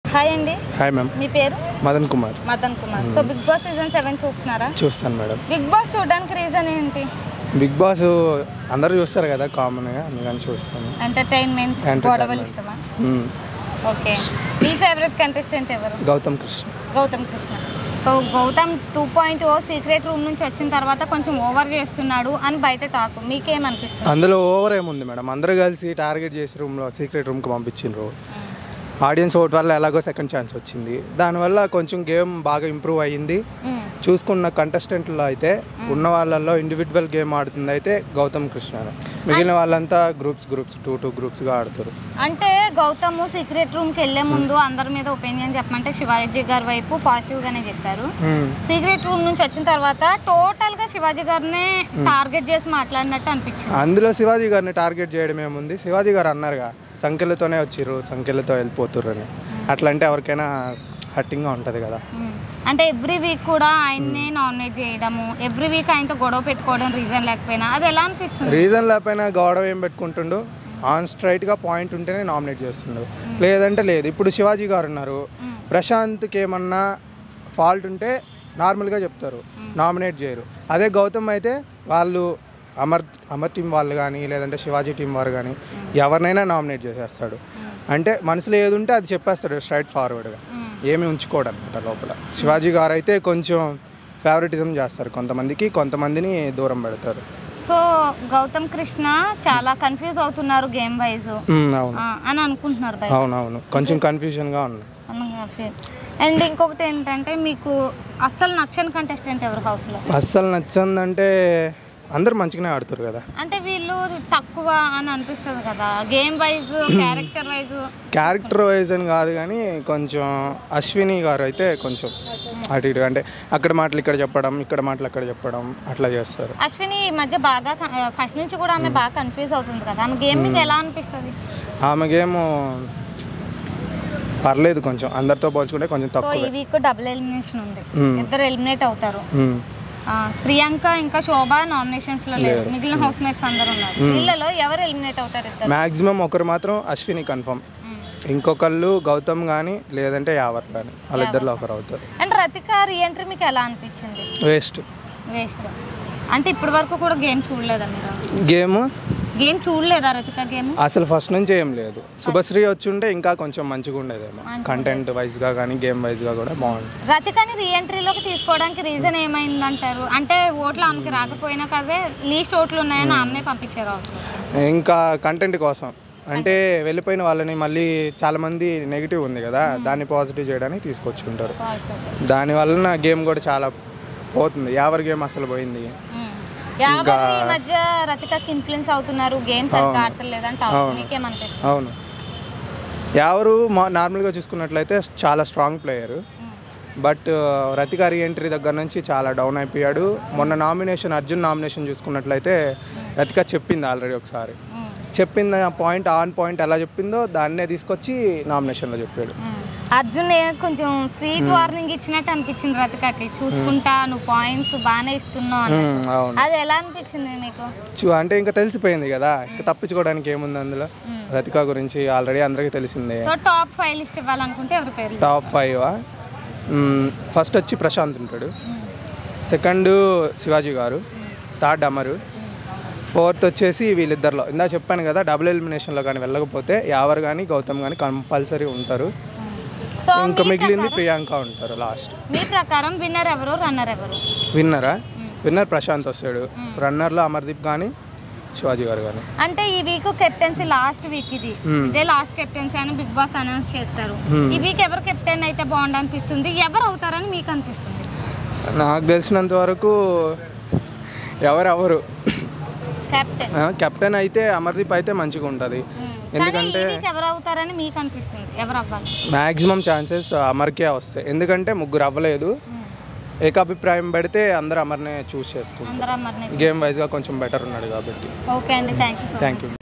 Hi అండి hi ma'am మీ పేరు Madan Kumar Madan Kumar so Big Boss season seven చూస్తున్నారా చూస్తాను మేడం బిగ్ బాస్ చూడడానికి రీజన్ ఏంటి బిగ్ బాస్ అందరూ చూస్తారు కదా కామన్గా అందుకని చూస్తాను ఎంటర్టైన్మెంట్ Entertainment. గొడవలు ఇష్టమా మ్మ్. ఓకే మీ ఫేవరెట్ కంటెస్టెంట్ ఎవరు Gautham Krishna Gautham Krishna so Gautham two point o secret room నుంచి వచ్చిన తర్వాత కొంచెం ఓవర్ చేస్తున్నాడు అని బయట టాక్ మీకేమనిపిస్తుంది అందులో ఓవర్ ఏముంది మేడం అందరూ కలిసి టార్గెట్ చేసి రూమ్లో సీక్రెట్ రూమ్కి పంపించిండ్రు ఆడియన్స్ ఓట్ వల్ల ఎలాగో సెకండ్ ఛాన్స్ వచ్చింది దానివల్ల కొంచెం గేమ్ బాగా ఇంప్రూవ్ అయ్యింది మ్మ్. చూసుకున్న కంటెస్టెంట్లో అయితే ఉన్న వాళ్ళల్లో ఇండివిజువల్ గేమ్ ఆడుతుంది అయితే గౌతమ్ కృష్ణ మిగిలిన వాళ్ళంతా గ్రూప్స్ గ్రూప్స్ టూ టూ గ్రూప్స్గా ఆడుతారు అంటే గౌతమ్ సీక్రెట్ రూమ్కి వెళ్ళే ముందు అందరి మీద ఒపీనియన్ చెప్పమంటే శివాజీ గారి వైపు పాజిటివ్గానే చెప్పారు మ్మ్. సీక్రెట్ రూమ్ నుంచి వచ్చిన తర్వాత టోటల్ గా శివాజీ గారినే టార్గెట్ చేసి మాట్లాడినట్టు అనిపించింది అందులో శివాజీ గారిని టార్గెట్ చేయడం ఏముంది శివాజీ గారు అన్నారుగా సంఖ్యలతోనే వచ్చిర్రు సంఖ్యలతో వెళ్ళిపోతుర్రు అని అట్లా అంటే ఎవరికైనా హట్టింగ్గా ఉంటుంది కదా మ్మ్. అంటే ఎవ్రీ వీక్ కూడా ఆయన్నే నామినేట్ చేయడము ఎవ్రీ వీక్ ఆయనతో గొడవ పెట్టుకోవడం రీజన్ లేకపోయినా అది ఎలా అనిపిస్తుంది రీజన్ లేకపోయినా గౌడవ ఏం పెట్టుకుంటుండు ఆన్ స్ట్రైట్గా పాయింట్ ఉంటేనే నామినేట్ చేస్తుండు లేదంటే లేదు ఇప్పుడు శివాజీ గారు ఉన్నారు ప్రశాంత్కి ఏమన్నా ఫాల్ట్ ఉంటే నార్మల్గా చెప్తారు నామినేట్ చేయరు అదే గౌతమ్ అయితే వాళ్ళు అమర్ అమర్ టీం వాళ్ళు కానీ లేదంటే శివాజీ టీం వారు కానీ ఎవరినైనా నామినేట్ చేసేస్తాడు అంటే మనసులో ఏది ఉంటే అది చెప్పేస్తాడు స్ట్రైట్ ఫార్వర్డ్గా ఏమి ఉంచుకోడు అనమాట లోపల శివాజీ గారు అయితే కొంచెం ఫేవరెటిజం చేస్తారు కొంతమందికి కొంతమందిని దూరం పెడతారు సో గౌతమ్ కృష్ణ చాలా కన్ఫ్యూజ్ అవుతున్నారు గేమ్ వైజ్ ఉమ్, అవును అని అనుకుంటున్నారు బయట అవునవును కొంచెం కన్ఫ్యూజన్గా ఉంది అండ్ ఇంకొకటి ఏంటంటే మీకు అస్సలు నచ్చని కంటెస్టెంట్ ఎవరు హౌస్లో అస్సలు నచ్చిందంటే అందరు మంచిగానే ఆడుతారు కదా అంటే వీళ్ళు తక్కువ అని అనిపిస్తుంది కదా game wise character wise character wise అని కాదు కానీ కొంచెం అశ్విని గారు అయితే కొంచెం అటు ఇటు అంటే అక్కడ మాటలు ఇక్కడ చెప్పడం ఇక్కడ మాటలు అక్కడ చెప్పడం అట్లా చేస్తారు అశ్విని ఈ మధ్య బాగా ఫస్ట్ నుంచి కూడా ఆమె బాగా కన్ఫ్యూజ్ అవుతుంది కదా ఆమె గేమ్ మీకు ఎలా అనిపిస్తుంది ఆమెగేమో పర్లేదు కొంచెం అందరితో పోల్చుకుంటే కొంచెం సో తక్కువ ఈ వీక్ డబుల్ ఎలిమినేషన్ ఉంది Hmm. ఇద్దరు ఎలిమినేట్ అవుతారు ఆ, ప్రియాంక ఇంకా శోభ నామినేషన్స్ లో లేరు మిగిలిన హౌస్ మేట్స్ అందరు ఉన్నారు వీళ్ళలో ఎవరు ఎలిమినేట్ అవుతారు ఇద్దరు మ్యాక్సిమం ఒకరు మాత్రం అశ్విని కన్ఫర్మ్ ఇంకొకళ్ళు గౌతమ్ కానీ లేదంటే యావర్ కానీ వాళ్ళిద్దరిలో ఒకరు అవుతారు అండ్ రతిక రీఎంట్రీ మీకు ఎలా అనిపించింది వేస్ట్ వేస్ట్ అంటే ఇప్పటి వరకు కూడా గేమ్ చూడలేదా మీరు గేమ్ గేమ్ చూడలేదా రతిక గేమ్ అసలు ఫస్ట్ నుంచి ఏం లేదు శుభశ్రీ వచ్చి ఉంటే ఇంకా కొంచెం మంచిగా ఉండేదేమో కంటెంట్ వైజ్గా కానీ గేమ్ వైజ్గా కూడా బాగుంది రతికని రీఎంట్రీలోకి తీసుకోవడానికి రీజన్ ఏమైందంటారు అంటే ఓట్లు ఆమెకి రాకపోయినా కదే లీస్ట్ ఓట్లు ఉన్నాయని ఆమెనే పంపించారు అవసరం ఇంకా కంటెంట్ కోసం అంటే వెళ్ళిపోయిన వాళ్ళని మళ్ళీ చాలామంది నెగిటివ్ ఉంది కదా దాన్ని పాజిటివ్ చేయడానికి తీసుకొచ్చుకుంటారు దాని వలన గేమ్ కూడా చాలా పోతుంది యావర్ గేమ్ అసలు పోయింది ఎవరు ఈ మధ్య రతికకి ఇన్ఫ్లుయెన్స్ అవుతున్నారు గేమ్ సరిగ్గా ఆడతలేదంటే మీకేమనిపిస్తుంది అవును ఎవరు మా నార్మల్గా చూసుకున్నట్లయితే చాలా strong player but Rathika reentry దగ్గర నుంచి చాలా డౌన్ అయిపోయాడు మొన్న నామినేషన్ అర్జున్ నామినేషన్ చూసుకున్నట్లయితే రతిక చెప్పింది ఆల్రెడీ ఒకసారి చెప్పింది ఆ పాయింట్ ఆన్ పాయింట్ ఎలా చెప్పిందో దాన్నే తీసుకొచ్చి నామినేషన్లో చెప్పాడు అర్జున్ ఏ- కొంచెం స్వీట్ వార్నింగ్ ఇచ్చినట్టు అనిపించింది రతికకి చూసుకుంటా నువ్వు పాయింట్స్ బాగానే ఇస్తున్నావు అని ఉమ్, అవును అది ఎలా అనిపించింది మీకు చూ అంటే ఇంకా తెలిసిపోయింది కదా ఇంకా తప్పించుకోవడానికి ఏముంది అందులో రతిక గురించి ఆల్రెడీ అందరికీ తెలిసిందే సో టాప్ ఫైవ్ లిస్ట్ ఇవ్వాలనుకుంటే ఎవరి పేర్లు టాప్ ఫైవ్ ఫస్ట్ వచ్చి ప్రశాంత్ ఉంటాడు సెకండ్ శివాజీ గారు థర్డ్ అమరు ఫోర్త్ వచ్చేసి వీళ్ళిద్దరిలో ఇందా చెప్పాను కదా డబుల్ ఎలిమినేషన్లో కానీ వెళ్ళకపోతే యావర్ కానీ గౌతమ్ కానీ కంపల్సరీ ఉంటారు సో ఇంకా మిగిలింది ప్రియాంక ఉంటారు లాస్ట్ మీ ప్రకారం విన్నర్ ఎవరు రన్నర్ ఎవరు విన్నరా విన్నర్ ప్రశాంత్ వస్తాడు రన్నర్లో అమర్దీప్ కానీ శివాజీ గారు కానీ అంటే ఈ వీక్ కెప్టెన్సీ లాస్ట్ వీక్ ఇది ఇదే లాస్ట్ కెప్టెన్సీ అని బిగ్ బాస్ అనౌన్స్ చేస్తారు ఈ వీక్ ఎవరు కెప్టెన్ అయితే బాగుండు అనిపిస్తుంది ఎవరు అవుతారని మీకు అనిపిస్తుంది నాకు తెలిసినంత వరకు ఎవరెవరు కెప్టెన్ కెప్టెన్ అయితే అమర్దీప్ అయితే మంచిగా ఉంటుంది కానీ ఈ వీక్ ఎవరు అవుతారని మీకు అనిపిస్తుంది ఎవరు అవ్వాలి మ్యాక్సిమం ఛాన్సెస్ అమర్కే వస్తాయి ఎందుకంటే ముగ్గురు అవ్వలేదు ఏకాభిప్రాయం పెడితే అందరూ అమర్నే చూస్ చేసుకుంటారు అందరూ మరి గేమ్ వైజ్గా కొంచెం బెటర్ ఉన్నాడు కాబట్టి ఓకే అండి thank you so thank you